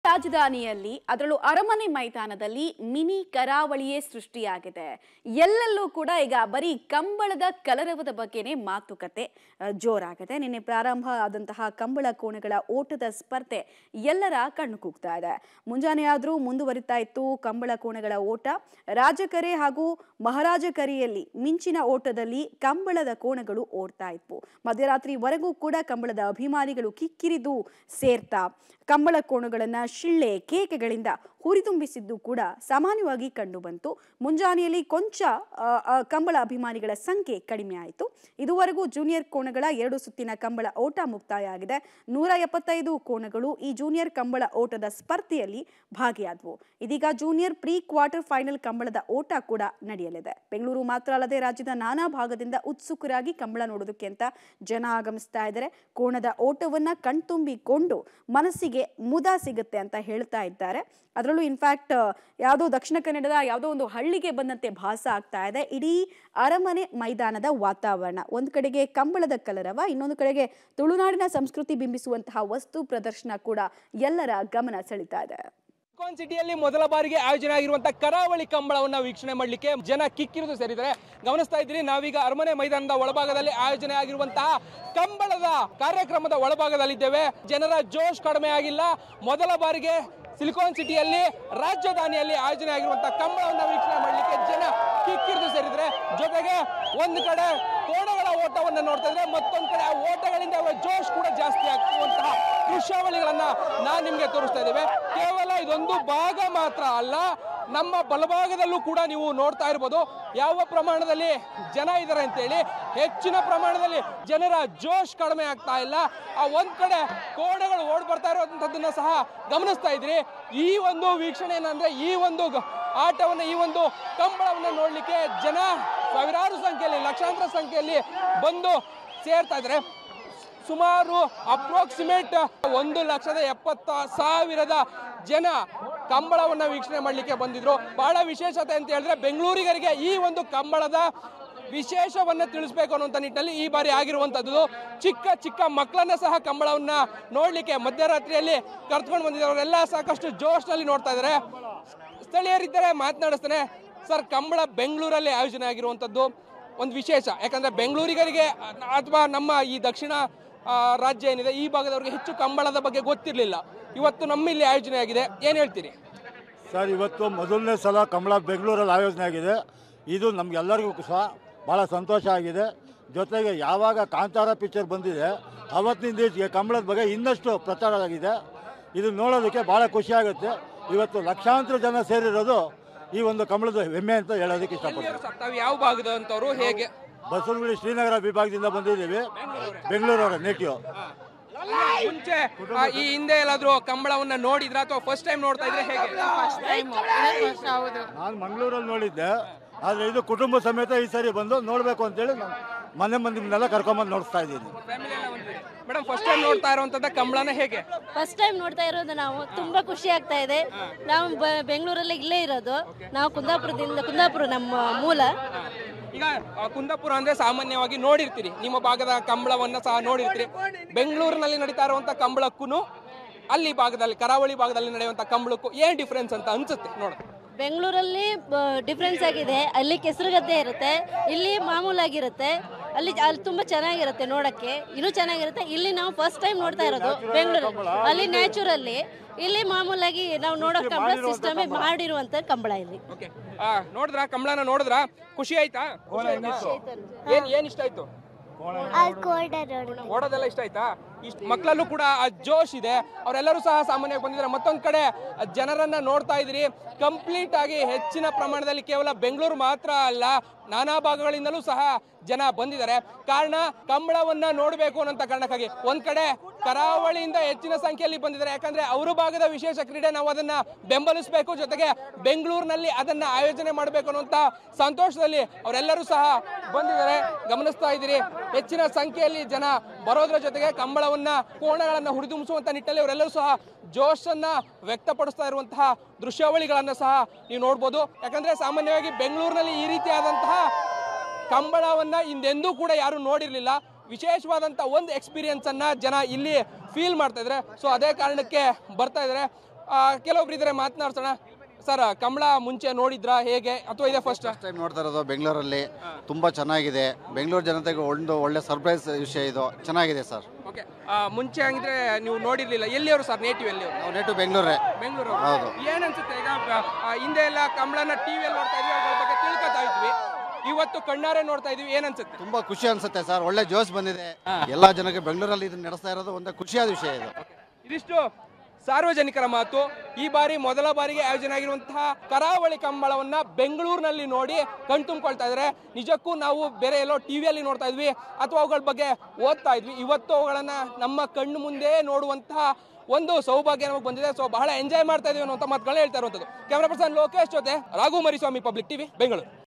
ರಾಜಧಾನಿಯಲ್ಲಿ ಅದರಲ್ಲೂ ಅರಮನೆ ಮೈದಾನದಲ್ಲಿ ಮಿನಿ ಕರಾವಳಿಯೇ ಸೃಷ್ಟಿಯಾಗಿದೆ ಎಲ್ಲೆಲ್ಲೂ ಕೂಡ ಈಗ ಬರೀ ಕಂಬಳದ ಕಲರವದ ಬಗ್ಗೆನೇ ಮಾತುಕತೆ ಆ, ಜೋರಾಗಿದೆ ನಿನ್ನೆ ಪ್ರಾರಂಭ ಆದಂತಹ ಕಂಬಳ ಕೋಣಗಳ ಓಟದ ಸ್ಪರ್ಧೆ ಎಲ್ಲರ ಕಣ್ಣು ಕೂಗ್ತಾ ಇದೆ ಮುಂಜಾನೆ ಆದರೂ ಮುಂದುವರಿತಾ ಇತ್ತು ಕಂಬಳ ಕೋಣಗಳ ಓಟ ರಾಜಕರೆ ಹಾಗೂ ಮಹಾರಾಜಕರಿಯಲ್ಲಿ ಮಿಂಚಿನ ಓಟದಲ್ಲಿ ಕಂಬಳದ ಕೋಣಗಳು ಓಡ್ತಾ ಇದ್ವು ಮಧ್ಯರಾತ್ರಿವರೆಗೂ ಕೂಡ ಕಂಬಳದ ಅಭಿಮಾನಿಗಳು ಕಿಕ್ಕಿರಿದು ಸೇರ್ತಾ ಕಂಬಳ ಕೋಣಗಳನ್ನ ಶಿಳ್ಳೆ ಕೇಕೆಗಳಿಂದ ಹುರಿದುಂಬಿಸಿದ್ದು ಕೂಡ ಸಾಮಾನ್ಯವಾಗಿ ಕಂಡು ಬಂತು ಮುಂಜಾನೆಯಲ್ಲಿ ಕೊಂಚ ಆ, ಆ, ಕಂಬಳ ಅಭಿಮಾನಿಗಳ ಸಂಖ್ಯೆ ಕಡಿಮೆ ಆಯಿತು ಇದುವರೆಗೂ ಜೂನಿಯರ್ ಕೋಣಗಳ ಎರಡು ಸುತ್ತಿನ ಕಂಬಳ ಓಟ ಮುಕ್ತಾಯ ಆಗಿದೆ ನೂರ ಎಪ್ಪತ್ತೈದು ಕೋಣಗಳು ಈ ಜೂನಿಯರ್ ಕಂಬಳ ಓಟದ ಸ್ಪರ್ಧೆಯಲ್ಲಿ ಭಾಗಿಯಾದವು ಇದೀಗ ಜೂನಿಯರ್ ಪ್ರೀ ಕ್ವಾರ್ಟರ್ ಫೈನಲ್ ಕಂಬಳದ ಓಟ ಕೂಡ ನಡೆಯಲಿದೆ ಬೆಂಗಳೂರು ಮಾತ್ರ ಅಲ್ಲದೆ ರಾಜ್ಯದ ನಾನಾ ಭಾಗದಿಂದ ಉತ್ಸುಕರಾಗಿ ಕಂಬಳ ನೋಡೋದಕ್ಕೆ ಅಂತ ಜನ ಆಗಮಿಸ್ತಾ ಇದ್ದಾರೆ ಕೋಣದ ಓಟವನ್ನ ಕಣ್ತುಂಬಿಕೊಂಡು ಮನಸ್ಸಿಗೆ ಮುದ ಸಿಗುತ್ತೆ ಅಂತ ಹೇಳ್ತಾ ಇದ್ದಾರೆ ಅದರಲ್ಲೂ ಇನ್ಫ್ಯಾಕ್ಟ್ ಯಾವುದೋ ದಕ್ಷಿಣ ಕನ್ನಡದ ಯಾವುದೋ ಒಂದು ಹಳ್ಳಿಗೆ ಬಂದಂತೆ ಭಾಸ ಆಗ್ತಾ ಇದೆ ಇಡೀ ಅರಮನೆ ಮೈದಾನದ ವಾತಾವರಣ ಒಂದು ಕಡೆಗೆ ಕಂಬಳದ ಕಲರವ ಇನ್ನೊಂದು ಕಡೆಗೆ ತುಳುನಾಡಿನ ಸಂಸ್ಕೃತಿ ಬಿಂಬಿಸುವಂತಹ ವಸ್ತು ಪ್ರದರ್ಶನ ಕೂಡ ಎಲ್ಲರ ಗಮನ ಸೆಳೀತಾ ಇದೆ ಕಾನ್ ಸಿಟಿಯಲ್ಲಿ ಮೊದಲ ಬಾರಿಗೆ ಆಯೋಜನೆ ಆಗಿರುವಂತಹ ಕರಾವಳಿ ಕಂಬಳವನ್ನ ವೀಕ್ಷಣೆ ಮಾಡಲಿಕ್ಕೆ ಜನ ಕಿಕ್ಕಿರಿದು ಸೇರಿದ್ದಾರೆ ಗಮನಿಸ್ತಾ ಇದ್ದೀರಿ ನಾವೀಗ ಅರಮನೆ ಮೈದಾನದ ಒಳಭಾಗದಲ್ಲಿ ಆಯೋಜನೆ ಆಗಿರುವಂತಹ ಕಂಬಳದ ಕಾರ್ಯಕ್ರಮದ ಒಳಭಾಗದಲ್ಲಿದ್ದೇವೆ ಜನರ ಜೋಶ್ ಕಡಿಮೆ ಆಗಿಲ್ಲ ಮೊದಲ ಬಾರಿಗೆ ಸಿಲಿಕಾನ್ ಸಿಟಿಯಲ್ಲಿ ರಾಜಧಾನಿಯಲ್ಲಿ ಆಯೋಜನೆ ಆಗಿರುವಂತಹ ಕಂಬಳವನ್ನ ವೀಕ್ಷಣೆ ಮಾಡಲಿಕ್ಕೆ ಜನ ಕಿಕ್ಕಿರಿದು ಸೇರಿದ್ರೆ ಜೊತೆಗೆ ಒಂದು ಕಡೆ ಕೋಣಗಳ ಓಟವನ್ನ ನೋಡ್ತಾ ಇದ್ರೆ ಮತ್ತೊಂದು ಕಡೆ ಆ ಓಟಗಳಿಂದ ಅವರ ಜೋಶ್ ಕೂಡ ಜಾಸ್ತಿ ಆಗ್ತಿರುವಂತಹ ದೃಶ್ಯಾವಳಿಗಳನ್ನ ನಾನು ನಿಮ್ಗೆ ತೋರಿಸ್ತಾ ಇದ್ದೇವೆ ಕೇವಲ ಇದೊಂದು ಭಾಗ ಮಾತ್ರ ಅಲ್ಲ ನಮ್ಮ ಬಲಭಾಗದಲ್ಲೂ ಕೂಡ ನೀವು ನೋಡ್ತಾ ಇರ್ಬೋದು ಯಾವ ಪ್ರಮಾಣದಲ್ಲಿ ಜನ ಇದ್ದಾರೆ ಅಂತೇಳಿ ಹೆಚ್ಚಿನ ಪ್ರಮಾಣದಲ್ಲಿ ಜನರ ಜೋಶ್ ಕಡಿಮೆ ಆಗ್ತಾ ಇಲ್ಲ ಆ ಒಂದ್ ಕಡೆ ಕೋಣೆಗಳು ಓಡ್ ಬರ್ತಾ ಇರುವಂತದ್ದನ್ನ ಸಹ ಗಮನಿಸ್ತಾ ಇದ್ರಿ ಈ ಒಂದು ವೀಕ್ಷಣೆ ಏನಂದ್ರೆ ಈ ಒಂದು ಗ- ಆಟವನ್ನ ಈ ಒಂದು ಕಂಬಳವನ್ನ ನೋಡ್ಲಿಕ್ಕೆ ಜನ ಸಾವಿರಾರು ಸಂಖ್ಯೆಯಲ್ಲಿ ಲಕ್ಷಾಂತರ ಸಂಖ್ಯೆಯಲ್ಲಿ ಬಂದು ಸೇರ್ತಾ ಇದ್ದಾರೆ ಸುಮಾರು ಅಪ್ರಾಕ್ಸಿಮೇಟ್ ಒಂದು ಲಕ್ಷದ ಎಪ್ಪತ್ತ ಸಾವಿರದ ಜನ ಕಂಬಳವನ್ನ ವೀಕ್ಷಣೆ ಮಾಡಲಿಕ್ಕೆ ಬಂದಿದ್ರು ಬಹಳ ವಿಶೇಷತೆ ಅಂತ ಹೇಳಿದ್ರೆ ಬೆಂಗಳೂರಿಗರಿಗೆ ಈ ಒಂದು ಕಂಬಳದ ವಿಶೇಷವನ್ನ ತಿಳಿಸ್ಬೇಕು ಅನ್ನುವಂಥ ನಿಟ್ಟಿನಲ್ಲಿ ಈ ಬಾರಿ ಆಗಿರುವಂತದ್ದು ಚಿಕ್ಕ ಚಿಕ್ಕ ಮಕ್ಕಳನ್ನ ಸಹ ಕಂಬಳವನ್ನ ನೋಡ್ಲಿಕ್ಕೆ ಮಧ್ಯರಾತ್ರಿಯಲ್ಲಿ ಕರ್ತ್ಕೊಂಡು ಬಂದಿದ್ದಾರೆ ಅವರೆಲ್ಲ ಸಾಕಷ್ಟು ಜೋಶ್ನಲ್ಲಿ ನೋಡ್ತಾ ಇದ್ದಾರೆ ಸ್ಥಳೀಯರಿದ್ದರೆ ಮಾತನಾಡಿಸ್ತಾನೆ ಸರ್ ಕಂಬಳ ಬೆಂಗಳೂರಲ್ಲಿ ಆಯೋಜನೆ ಆಗಿರುವಂಥದ್ದು ಒಂದು ವಿಶೇಷ ಯಾಕಂದ್ರೆ ಬೆಂಗಳೂರಿಗರಿಗೆ ಅಥವಾ ನಮ್ಮ ಈ ದಕ್ಷಿಣ ಆ, ರಾಜ್ಯ ಏನಿದೆ ಈ ಭಾಗದವರಿಗೆ ಹೆಚ್ಚು ಕಂಬಳದ ಬಗ್ಗೆ ಗೊತ್ತಿರಲಿಲ್ಲ ಇವತ್ತು ನಮ್ಮಲ್ಲಿ ಆಯೋಜನೆ ಆಗಿದೆ ಏನು ಹೇಳ್ತೀರಿ ಸರ್ ಇವತ್ತು ಮೊದಲನೇ ಸಲ ಕಮಲ ಬೆಂಗಳೂರಲ್ಲಿ ಆಯೋಜನೆ ಆಗಿದೆ ಇದು ನಮಗೆಲ್ಲರಿಗೂ ಸಹ ಭಾಳ ಸಂತೋಷ ಆಗಿದೆ ಜೊತೆಗೆ ಯಾವಾಗ ಕಾಂತಾರ ಪಿಕ್ಚರ್ ಬಂದಿದೆ ಅವತ್ತಿನಿಂದ ಈಚೆಗೆ ಕಂಬಳದ ಬಗ್ಗೆ ಇನ್ನಷ್ಟು ಪ್ರಚಾರ ಆಗಿದೆ ಇದು ನೋಡೋದಕ್ಕೆ ಭಾಳ ಖುಷಿಯಾಗುತ್ತೆ ಇವತ್ತು ಲಕ್ಷಾಂತರ ಜನ ಸೇರಿರೋದು ಈ ಒಂದು ಕಂಬಳದ ಹೆಮ್ಮೆ ಅಂತ ಹೇಳೋದಕ್ಕೆ ಇಷ್ಟಪಡ್ತೀನಿ ಎಲ್ಲಿಯವರು ಸರ್ ತಾವು ಯಾವ ಭಾಗದಂತವರು ಹೇಗೆ ಬಸವನಗುಡಿ ಶ್ರೀನಗರ ವಿಭಾಗದಿಂದ ಬಂದಿದ್ದೀವಿ ಬೆಂಗಳೂರವರ ನೇಟಿವ್ ಮುಂಚೆ ಆ, ಈ ಹಿಂದೆ ಎಲ್ಲಾದ್ರೂ ಕಂಬಳವನ್ನ ನೋಡಿದ್ರ ಅಥವಾ ಫಸ್ಟ್ ಟೈಮ್ ನೋಡ್ತಾ ಇದ್ರೆ ಹೇಗೆ ನಾನು ಮಂಗಳೂರಲ್ಲಿ ನೋಡಿದ್ದೆ ಆದರೆ ಇದು ಕುಟುಂಬ ಸಮೇತ ಈ ಸರಿ ಬಂದು ನೋಡಬೇಕು ಅಂತೇಳಿ ನಾನು ಮನೆ ಮಂದಿನೆಲ್ಲ ಕರ್ಕೊಂಬಂದು ನೋಡಿಸ್ತಾ ಇದ್ದೀನಿ ಮೇಡಮ್ ಫಸ್ಟ್ ಟೈಮ್ ನೋಡ್ತಾ ಇರುವಂತದ್ದ ಕಂಬಳನ ಹೇಗೆ ಫಸ್ಟ್ ಟೈಮ್ ನೋಡ್ತಾ ಇರೋದು ನಾವು ತುಂಬಾ ಖುಷಿ ಆಗ್ತಾ ಇದೆ ನಾವು ಬ- ಬೆಂಗಳೂರಲ್ಲಿ ಇಲ್ಲೇ ಇರೋದು ನಾವು ಕುಂದಾಪುರದಿಂದ ಕುಂದಾಪುರ ನಮ್ಮ ಮೂಲ ಈಗ ಆ, ಕುಂದಾಪುರ ಅಂದ್ರೆ ಸಾಮಾನ್ಯವಾಗಿ ನೋಡಿರ್ತೀರಿ ನಿಮ್ಮ ಭಾಗದ ಕಂಬಳವನ್ನ ಸಹ ನೋಡಿರ್ತೀರಿ ಬೆಂಗಳೂರಿನಲ್ಲಿ ನಡೀತಾ ಇರುವಂತ ಕಂಬಳಕ್ಕೂ ಅಲ್ಲಿ ಭಾಗದಲ್ಲಿ ಕರಾವಳಿ ಭಾಗದಲ್ಲಿ ನಡೆಯುವಂತ ಕಂಬಳಕ್ಕೂ ಏನ್ ಡಿಫ್ರೆನ್ಸ್ ಅಂತ ಅನ್ಸುತ್ತೆ ನೋಡ ಬೆಂಗಳೂರಲ್ಲಿ ಡಿಫ್ರೆನ್ಸ್ ಆಗಿದೆ ಅಲ್ಲಿ ಕೆಸರುಗದ್ದೆ ಇರುತ್ತೆ ಇಲ್ಲಿ ಮಾಮೂಲಾಗಿರುತ್ತೆ ಅಲ್ಲಿ ಅಲ್ಲಿ ತುಂಬಾ ಚೆನ್ನಾಗಿರುತ್ತೆ ನೋಡಕ್ಕೆ ಇನ್ನೂ ಚೆನ್ನಾಗಿರುತ್ತೆ ಇಲ್ಲಿ ನಾವು ಫಸ್ಟ್ ಟೈಮ್ ನೋಡ್ತಾ ಇರೋದು ಬೆಂಗಳೂರು ಅಲ್ಲಿ ನ್ಯಾಚುರಲ್ಲಿ ಇಲ್ಲಿ ಮಾಮೂಲಾಗಿ ನಾವು ನೋಡೋ ಕಂಬಳ ಸಿಸ್ಟಮೇ ಮಾಡಿರುವಂತ ಕಂಬಳ ಇಲ್ಲಿ ಓಕೆ ನೋಡಿದ್ರ ಕಂಬಳನ ನೋಡಿದ್ರ ಖುಷಿ ಆಯ್ತಾ ಏನ್ ಏನ್ ಇಷ್ಟ ಆಯ್ತು ಓಡೋದೆಲ್ಲ ಇಷ್ಟ ಆಯ್ತಾ ಇಷ್ಟ ಮಕ್ಕಳಲ್ಲೂ ಕೂಡ ಆ ಜೋಶ್ ಇದೆ ಅವರೆಲ್ಲರೂ ಸಹ ಸಾಮಾನ್ಯವಾಗಿ ಬಂದಿದ್ದಾರೆ ಮತ್ತೊಂದ್ ಕಡೆ ಆ ಜನರನ್ನ ನೋಡ್ತಾ ಇದ್ದೀರಿ ಕಂಪ್ಲೀಟ್ ಆಗಿ ಹೆಚ್ಚಿನ ಪ್ರಮಾಣದಲ್ಲಿ ಕೇವಲ ಬೆಂಗಳೂರು ಮಾತ್ರ ಅಲ್ಲ ನಾನಾ ಭಾಗಗಳಿಂದಲೂ ಸಹ ಜನ ಬಂದಿದ್ದಾರೆ ಕಾರಣ ಕಂಬಳವನ್ನ ನೋಡಬೇಕು ಅನ್ನೋಂಥ ಕಾರಣಕ್ಕಾಗಿ ಒಂದ್ ಕಡೆ ಕರಾವಳಿಯಿಂದ ಹೆಚ್ಚಿನ ಸಂಖ್ಯೆಯಲ್ಲಿ ಬಂದಿದ್ದಾರೆ ಯಾಕಂದ್ರೆ ಅವರು ಭಾಗದ ವಿಶೇಷ ಕ್ರೀಡೆ ನಾವು ಅದನ್ನ ಬೆಂಬಲಿಸಬೇಕು ಜೊತೆಗೆ ಬೆಂಗಳೂರಿನಲ್ಲಿ ಅದನ್ನ ಆಯೋಜನೆ ಮಾಡಬೇಕು ಅನ್ನುವಂಥ ಸಂತೋಷದಲ್ಲಿ ಅವರೆಲ್ಲರೂ ಸಹ ಬಂದಿದ್ದಾರೆ ಗಮನಿಸ್ತಾ ಇದ್ದೀರಿ ಹೆಚ್ಚಿನ ಸಂಖ್ಯೆಯಲ್ಲಿ ಜನ ಬರೋದ್ರ ಜೊತೆಗೆ ಕಂಬಳವನ್ನ ಕೋಣಗಳನ್ನ ಹುರಿದುಂಬಿಸುವಂತ ನಿಟ್ಟಲ್ಲಿ ಅವರೆಲ್ಲರೂ ಸಹ ಜೋಶನ್ನ ವ್ಯಕ್ತಪಡಿಸ್ತಾ ಇರುವಂತಹ ದೃಶ್ಯಾವಳಿಗಳನ್ನ ಸಹ ನೀವು ನೋಡ್ಬೋದು ಯಾಕಂದ್ರೆ ಸಾಮಾನ್ಯವಾಗಿ ಬೆಂಗಳೂರಿನಲ್ಲಿ ಈ ರೀತಿಯಾದಂತಹ ಕಂಬಳವನ್ನ ಹಿಂದೆಂದೂ ಕೂಡ ಯಾರು ನೋಡಿರ್ಲಿಲ್ಲ ವಿಶೇಷವಾದಂತ ಒಂದು ಎಕ್ಸ್ಪೀರಿಯನ್ಸ್ ಅನ್ನ ಜನ ಇಲ್ಲಿ ಫೀಲ್ ಮಾಡ್ತಾ ಇದ್ದಾರೆ ಸೊ ಅದೇ ಕಾರಣಕ್ಕೆ ಬರ್ತಾ ಇದ್ದಾರೆ ಕೆಲವೊಬ್ರು ಇದ್ರೆ ಮಾತನಾಡ್ಸೋಣ ಸರ್ ಕಮಲ ಮುಂಚೆ ನೋಡಿದ್ರಾ ಹೇಗೆ ಅಥವಾ ಇದೆ ಫಸ್ಟ್ ಫಸ್ಟ್ ಟೈಮ್ ನೋಡ್ತಾ ಇರೋದು ಬೆಂಗಳೂರಲ್ಲಿ ತುಂಬ ಚೆನ್ನಾಗಿದೆ ಬೆಂಗಳೂರು ಜನತೆಗೆ ಒಂದು ಒಳ್ಳೆ ಸರ್ಪ್ರೈಸ್ ವಿಷಯ ಇದು ಚೆನ್ನಾಗಿದೆ ಸರ್ ಓಕೆ ಮುಂಚೆ ಹಂಗಿದ್ರೆ ನೀವು ನೋಡಿರ್ಲಿಲ್ಲ ಎಲ್ಲಿಯವರು ಸರ್ ನೇಟಿವ್ ಎಲ್ಲಿಯವರು ನಾವು ನೇಟು ಬೆಂಗಳೂರೇ ಬೆಂಗಳೂರು ಹೌದು. ಏನ್ ಅನ್ಸುತ್ತೆ ಈಗ ಆ, ಹಿಂದೆ ಎಲ್ಲ ಕಮಲನ ಟಿವಿಯಲ್ಲಿ ನೋಡ್ತಾ ಇದ್ವಿ ಅದ್ರ ಬಗ್ಗೆ ತಿಳ್ಕೊತಾ ಇದ್ವಿ ಇವತ್ತು ಕಣ್ಣಾರೆ ನೋಡ್ತಾ ಇದೀವಿ ಏನ್ ಅನ್ಸುತ್ತೆ ತುಂಬ ಖುಷಿ ಅನ್ಸುತ್ತೆ ಸರ್ ಒಳ್ಳೆ ಜೋಶ್ ಬಂದಿದೆ ಎಲ್ಲ ಜನಕ್ಕೆ ಬೆಂಗಳೂರಲ್ಲಿ ಇದನ್ನ ನಡೆಸ್ತಾ ಇರೋದು ಒಂದು ಖುಷಿಯಾದ ವಿಷಯ ಇದು ಇದಿಷ್ಟು ಸಾರ್ವಜನಿಕರ ಮಾತು ಈ ಬಾರಿ ಮೊದಲ ಬಾರಿಗೆ ಆಯೋಜನೆ ಆಗಿರುವಂತಹ ಕರಾವಳಿ ಕಂಬಳವನ್ನ ಬೆಂಗಳೂರಿನಲ್ಲಿ ನೋಡಿ ಕಣ್ತುಂಬ್ಕೊಳ್ತಾ ಇದ್ದಾರೆ ನಿಜಕ್ಕೂ ನಾವು ಬೇರೆ ಎಲ್ಲೋ ಟಿವಿಯಲ್ಲಿ ನೋಡ್ತಾ ಇದ್ವಿ ಅಥವಾ ಅವುಗಳ ಬಗ್ಗೆ ಓದ್ತಾ ಇದ್ವಿ ಇವತ್ತು ಅವುಗಳನ್ನ ನಮ್ಮ ಕಣ್ಣು ಮುಂದೆ ನೋಡುವಂತಹ ಒಂದು ಸೌಭಾಗ್ಯ ನಮಗೆ ಬಂದಿದೆ ಸೊ ಬಹಳ ಎಂಜಾಯ್ ಮಾಡ್ತಾ ಇದೀವಿ ಅನ್ನುವಂಥ ಮಾತುಗಳನ್ನ ಹೇಳ್ತಾ ಇರುವಂಥದ್ದು ಕ್ಯಾಮ್ರಾ ಪರ್ಸನ್ ಲೋಕೇಶ್ ಜೊತೆ ರಾಘು ಮರಿಸ್ವಾಮಿ ಪಬ್ಲಿಕ್ ಟಿವಿ ಬೆಂಗಳೂರು